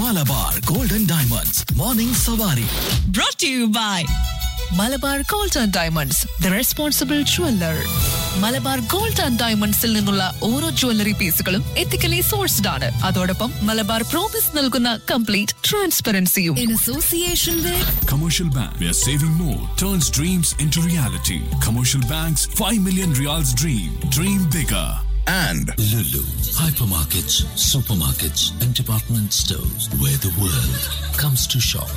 Malabar golden diamonds morning സവാരി brought to you by Malabar gold and diamonds the responsible jeweller Malabar gold and ഡയമണ്ട്സിൽ നിന്നുള്ള ഓരോ jewellery പീസുകളും ethically sourced ആണ് അതോടൊപ്പം മലബാർ പ്രോമിസ് നൽകുന്ന കംപ്ലീറ്റ് ട്രാൻസ്പെറൻസിയും in association with Commercial Bank, where saving more turns dreams into reality. Commercial Bank's 5 million reals dream. Dream bigger. and Lulu, hypermarkets, supermarkets, and department stores where the world comes to shop.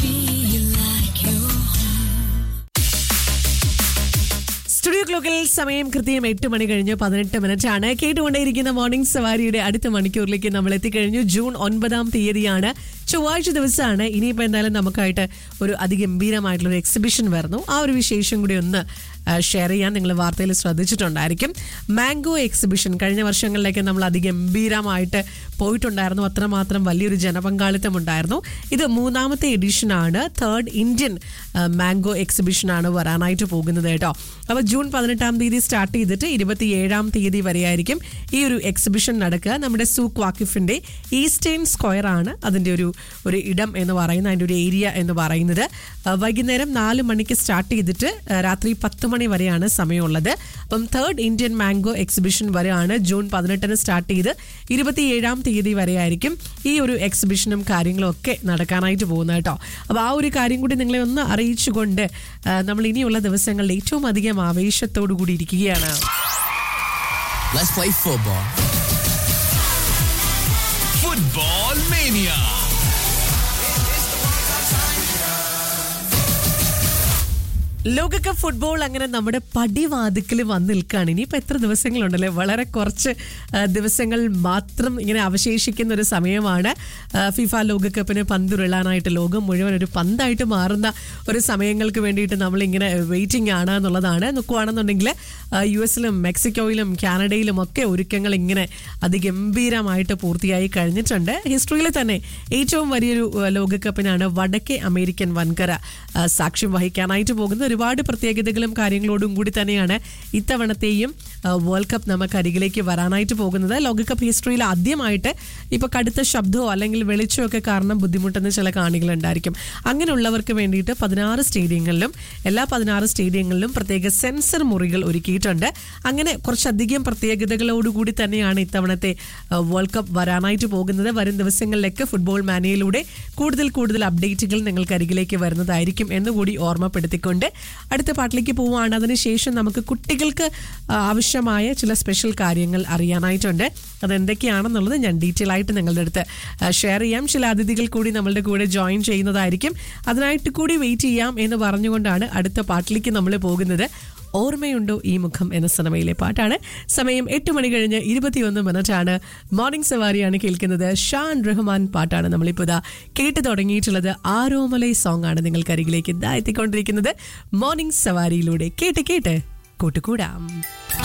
Studio ക്ലോക്കിൽ സമയം കൃത്യം എട്ട് മണി കഴിഞ്ഞ് പതിനെട്ട് minute ആണ് കേട്ടുകൊണ്ടേയിരിക്കുന്ന morning സവാരിയുടെ അടുത്ത മണിക്കൂറിലേക്ക് നമ്മൾ എത്തിക്കഴിഞ്ഞു ജൂൺ ഒൻപതാം തീയതിയാണ് ചൊവ്വാഴ്ച ദിവസമാണ് ഇനിയിപ്പോൾ എന്തായാലും നമുക്കായിട്ട് ഒരു അതിഗംഭീരമായിട്ടുള്ള ഒരു എക്സിബിഷൻ വരുന്നു ആ ഒരു വിശേഷം കൂടി ഒന്ന് ഷെയർ ചെയ്യാൻ നിങ്ങൾ വാർത്തയിൽ ശ്രദ്ധിച്ചിട്ടുണ്ടായിരിക്കും മാംഗോ എക്സിബിഷൻ കഴിഞ്ഞ വർഷങ്ങളിലേക്ക് നമ്മൾ അതിഗംഭീരമായിട്ട് പോയിട്ടുണ്ടായിരുന്നു അത്രമാത്രം വലിയൊരു ജനപങ്കാളിത്തം ഉണ്ടായിരുന്നു ഇത് മൂന്നാമത്തെ എഡിഷനാണ് തേർഡ് ഇന്ത്യൻ മാംഗോ എക്സിബിഷനാണ് വരാനായിട്ട് പോകുന്നത് കേട്ടോ അപ്പോൾ ജൂൺ പതിനെട്ടാം തീയതി സ്റ്റാർട്ട് ചെയ്തിട്ട് ഇരുപത്തിയേഴാം തീയതി വരെയായിരിക്കും ഈ ഒരു എക്സിബിഷൻ നടക്കുക നമ്മുടെ സൂക്ക് വാക്കിഫിന്റെ ഈസ്റ്റേൺ സ്ക്വയർ ആണ് അതിന്റെ ഒരു ഒരു ഇടം എന്ന് പറയുന്ന അതിന്റെ ഒരു ഏരിയ എന്ന് പറയുന്നത് ആ, വൈകുന്നേരം നാല് മണിക്ക് സ്റ്റാർട്ട് ചെയ്തിട്ട് ആ, രാത്രി പത്ത് മണി വരെയാണ് സമയമുള്ളത് അപ്പം തേർഡ് ഇന്ത്യൻ മാംഗോ എക്സിബിഷൻ വരെയാണ് ജൂൺ പതിനെട്ടിന് സ്റ്റാർട്ട് ചെയ്ത് ഇരുപത്തിയേഴാം തീയതി വരെയായിരിക്കും ഈ ഒരു എക്സിബിഷനും കാര്യങ്ങളും ഒക്കെ നടക്കാനായിട്ട് പോകുന്നത് കേട്ടോ അപ്പോൾ ആ ഒരു കാര്യം കൂടി നിങ്ങളെ ഒന്ന് അറിയിച്ചുകൊണ്ട് ആ, നമ്മൾ ഇനിയുള്ള ദിവസങ്ങളിൽ ഏറ്റവും അധികം ആവേശത്തോടു കൂടി ഇരിക്കുകയാണ് let's play football. Football Mania. ലോകകപ്പ് ഫുട്ബോൾ അങ്ങനെ നമ്മുടെ പടിവാതിക്കൽ വന്ന് നിൽക്കുകയാണ് ഇനിയിപ്പോൾ എത്ര ദിവസങ്ങളുണ്ടല്ലേ വളരെ കുറച്ച് ആ, ദിവസങ്ങൾ മാത്രം ഇങ്ങനെ അവശേഷിക്കുന്ന ഒരു സമയമാണ് ആ, ഫിഫ ലോകകപ്പിന് പന്തുരുളാനായിട്ട് ലോകം മുഴുവൻ ഒരു പന്തായിട്ട് മാറുന്ന ഒരു സമയങ്ങൾക്ക് വേണ്ടിയിട്ട് നമ്മളിങ്ങനെ വെയിറ്റിംഗ് ആണ് എന്നുള്ളതാണ് നോക്കുവാണെന്നുണ്ടെങ്കിൽ ആ, യു എസിലും മെക്സിക്കോയിലും കാനഡയിലും ഒക്കെ ഒരുക്കങ്ങൾ ഇങ്ങനെ അതിഗംഭീരമായിട്ട് പൂർത്തിയായി കഴിഞ്ഞിട്ടുണ്ട് ഹിസ്റ്ററിയിൽ തന്നെ ഏറ്റവും വലിയൊരു ആ, ലോകകപ്പിനാണ് വടക്കേ അമേരിക്കൻ വൻകര ആ, സാക്ഷ്യം വഹിക്കാനായിട്ട് പോകുന്നത് ഒരുപാട് പ്രത്യേകതകളും കാര്യങ്ങളോടും കൂടി തന്നെയാണ് ഇത്തവണത്തെയും ആ, വേൾഡ് കപ്പ് നമുക്ക് അരികിലേക്ക് വരാനായിട്ട് പോകുന്നത് ലോകകപ്പ് ഹിസ്റ്ററിയിൽ ആദ്യമായിട്ട് ഇപ്പൊ കടുത്ത ശബ്ദമോ അല്ലെങ്കിൽ വെളിച്ചമോ ഒക്കെ കാരണം ബുദ്ധിമുട്ടുന്ന ചില കാണികളുണ്ടായിരിക്കും അങ്ങനെയുള്ളവർക്ക് വേണ്ടിയിട്ട് പതിനാറ് സ്റ്റേഡിയങ്ങളിലും എല്ലാ പതിനാറ് സ്റ്റേഡിയങ്ങളിലും പ്രത്യേക സെൻസർ മുറികൾ ഒരുക്കിയിട്ടുണ്ട് അങ്ങനെ കുറച്ചധികം പ്രത്യേകതകളോടുകൂടി തന്നെയാണ് ഇത്തവണത്തെ ആ, വേൾഡ് കപ്പ് വരാനായിട്ട് പോകുന്നത് വരും ദിവസങ്ങളിലേക്ക് ഫുട്ബോൾ മാനയിലൂടെ കൂടുതൽ കൂടുതൽ അപ്ഡേറ്റുകൾ നിങ്ങൾക്ക് അരികിലേക്ക് വരുന്നതായിരിക്കും എന്നുകൂടി ഓർമ്മപ്പെടുത്തിക്കൊണ്ട് അടുത്ത പാട്ടിലേക്ക് പോവുകയാണ് അതിനുശേഷം നമുക്ക് കുട്ടികൾക്ക് ആ, ആവശ്യമായ ചില സ്പെഷ്യൽ കാര്യങ്ങൾ അറിയാനായിട്ടുണ്ട് അതെന്തൊക്കെയാണെന്നുള്ളത് ഞാൻ ഡീറ്റെയിൽ ആയിട്ട് നിങ്ങളുടെ അടുത്ത് ഷെയർ ചെയ്യാം ചില അതിഥികൾ കൂടി നമ്മളുടെ കൂടെ ജോയിൻ ചെയ്യുന്നതായിരിക്കും അതിനായിട്ട് കൂടി വെയിറ്റ് ചെയ്യാം എന്ന് പറഞ്ഞുകൊണ്ടാണ് അടുത്ത പാട്ടിലേക്ക് നമ്മൾ പോകുന്നത് ഓർമ്മയുണ്ടോ ഈ മുഖം എന്ന സിനിമയിലെ പാട്ടാണ് സമയം എട്ട് മണി കഴിഞ്ഞ് ഇരുപത്തിയൊന്ന് മിനിറ്റാണ് മോർണിംഗ് സവാരിയാണ് കേൾക്കുന്നത് ഷാൻ റഹ്മാൻ പാട്ടാണ് നമ്മളിപ്പോൾ ഇതാ കേട്ട് തുടങ്ങിയിട്ടുള്ളത് ആരോമലൈ സോങ് ആണ് നിങ്ങൾക്ക് അരികിലേക്ക് ഇതാ എത്തിക്കൊണ്ടിരിക്കുന്നത് മോർണിംഗ് സവാരിയിലൂടെ കേട്ട് കേട്ട് കൂട്ടുകൂടാം